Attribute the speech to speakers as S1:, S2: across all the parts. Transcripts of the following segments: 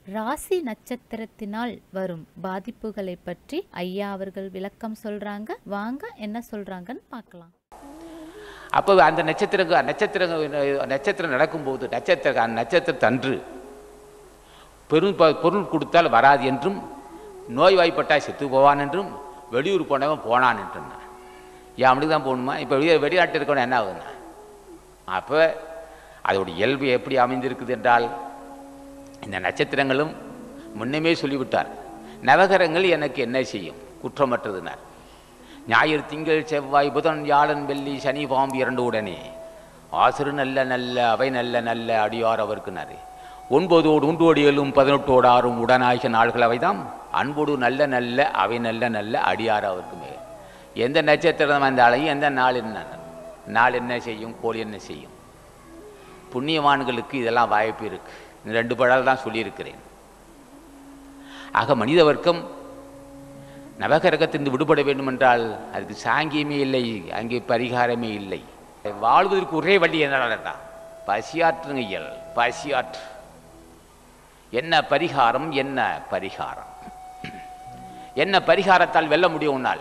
S1: ராசி நட்சத்திரத்தினால் வரும் பாதிப்புகளை பற்றி ஐயா அவர்கள் விளக்கம் சொல்றாங்க வாங்க என்ன சொல்றாங்கன்னு பார்க்கலாம்
S2: அப்போ அந்த நட்சத்திர நட்சத்திர நட்சத்திரம் நடக்கும்போது நட்சத்திர அந்த நட்சத்திரத்தன்று பெரும் ப- பொருள் கொடுத்தால் வராது என்றும் நோய்வாய்ப்பட்டால் செத்து போவான் என்றும் வெளியூர் போனவன் போனான் என்றும் ஏன் அப்படி தான் போகணுமா இப்போ வெளியே வெளிநாட்டு இருக்கவன் என்ன ஆகுதுண்ணா அப்போ அதோட இயல்பு எப்படி அமைந்திருக்குது என்றால் இந்த நட்சத்திரங்களும் முன்னமே சொல்லிவிட்டார் நவகரங்கள் எனக்கு என்ன செய்யும் குற்றமற்றதுனார் ஞாயிறு திங்கள் செவ்வாய் புதன் வியாழன் வெள்ளி சனி பாம்பு இரண்டு உடனே ஆசிறு நல்ல நல்ல அவை நல்ல நல்ல அடியார் அவர்க்குனாரு ஒன்பதோடு ஒன்றோடு ஏழும் பதினெட்டோடு ஆறும் உடனாகிய நாள்கள் அவைதாம் அன்போடு நல்ல நல்ல அவை நல்ல நல்ல அடியார் அவர்க்குமே எந்த நட்சத்திரம் வந்தாலையும் எந்த நாள் என்ன நாள் என்ன செய்யும் கோள் என்ன செய்யும் புண்ணியவான்களுக்கு இதெல்லாம் வாய்ப்பு இருக்கு இந்த ரெண்டு படம் தான் சொல்லியிருக்கிறேன் ஆக மனித வர்க்கம் நவகரகத்திலிருந்து விடுபட வேண்டுமென்றால் அதுக்கு சாங்கியமே இல்லை அங்கே பரிகாரமே இல்லை வாழ்வதற்கு ஒரே வழி என்னடா பசியாற்றுங்க இயல் பசியாற்று என்ன பரிகாரம் என்ன பரிகாரம் என்ன பரிகாரத்தால் வெல்ல முடியும் உன்னால்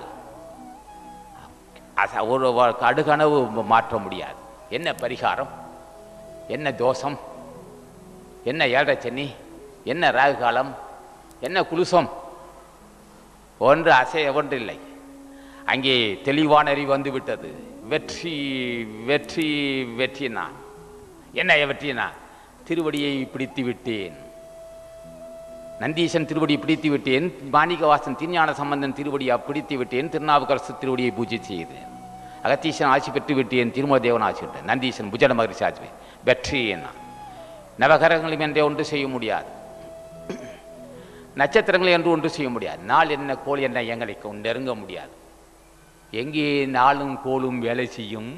S2: அச- ஒரு வ- கடுகனவு மாற்ற முடியாது என்ன பரிகாரம் என்ன தோஷம் என்ன ஏழரை சனி என்ன ராகு காலம் என்ன குலுசம் ஒன்று அசைய ஒன்றில்லை அங்கே தெளிவான அறிவு வந்து விட்டது வெற்றி வெற்றி வெற்றினா என்ன வெற்றினா திருவடியை பிடித்து விட்டேன் நந்தீசன் திருவடியை பிடித்து விட்டேன் மாணிக்கவாசன் திருஞான சம்பந்தன் திருவடியை பிடித்து விட்டேன் திருநாவுக்கரசு திருவடியை பூஜை செய்தேன் அகத்தீசன் ஆட்சி பெற்று விட்டேன் திருமதேவன் ஆட்சி விட்டேன் நந்தீசன் புஜன மகரிஷி ஆட்சி வெற்றி என்ன நவகரங்களும் என்றே ஒன்று செய்ய முடியாது நட்சத்திரங்களை என்று ஒன்று செய்ய முடியாது நாள் என்ன கோள் என்ன எங்களை கொ- நெருங்க முடியாது எங்கே நாளும் கோளும் வேலை செய்யும்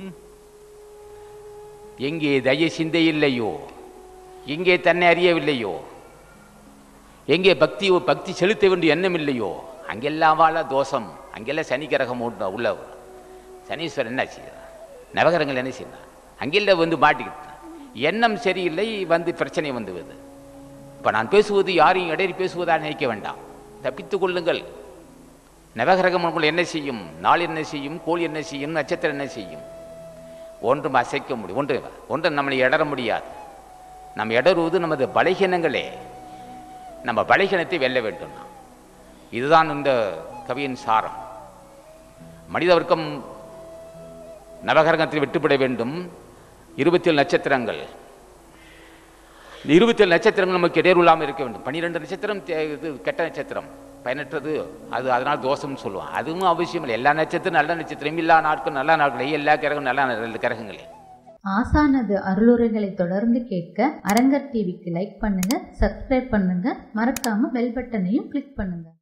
S2: எங்கே தய சிந்தை இல்லையோ எங்கே தன்னை அறியவில்லையோ எங்கே பக்தி பக்தி செலுத்த வேண்டிய எண்ணம் இல்லையோ அங்கெல்லாம் வாழ தோஷம் அங்கெல்லாம் சனி கிரகம் உள்ள- உள்ளவர் சனீஸ்வரன் என்ன செய்யறார் நவகரங்கள் என்ன செய்யறார் அங்கெல்லாம் வந்து மாட்டிக்கிட்டு எண்ணம் சரியில்லை வந்து பிரச்சனை வந்து வருது இப்போ நான் பேசுவது யாரையும் இடையில் பேசுவதாக நினைக்க வேண்டாம் தப்பித்துக் கொள்ளுங்கள் நவகிரகம் உங்களை என்ன செய்யும் நாள் என்ன செய்யும் கோள் என்ன செய்யும் நட்சத்திரம் என்ன செய்யும் ஒன்றும் அசைக்க முடியும் ஒன்று ஒன்று நம்மளை இடற முடியாது நம்ம இடறுவது நமது பலகீனங்களே நம்ம பலகீனத்தை வெல்ல வேண்டும் நாம். இதுதான் இந்த கவியின் சாரம் மனித வர்க்கம் நவகிரகத்தில் விட்டுவிட வேண்டும் இருபத்தி ஏழு நட்சத்திரங்கள் இந்த இருபத்தேழு நட்சத்திரங்கள் நமக்கு இடையூறு இல்லாமல் இருக்க வேண்டும் பன்னிரெண்டு நட்சத்திரம் தே- இது கெட்ட நட்சத்திரம் பயனற்றது அது அதனால் தோஷம்னு சொல்லுவான் அதுவும் அவசியம் இல்லை எல்லா நட்சத்திரம் நல்ல நட்சத்திரம் எல்லா நாட்களும் நல்ல நாட்களே எல்லா கிரகம் நல்ல நல்ல கிரகங்களே
S1: ஆசானது அருளுரைகளை தொடர்ந்து கேட்க அரங்கர் டிவிக்கு லைக் பண்ணுங்க சப்ஸ்கிரைப் பண்ணுங்க மறக்காம பெல் பட்டனையும் கிளிக் பண்ணுங்க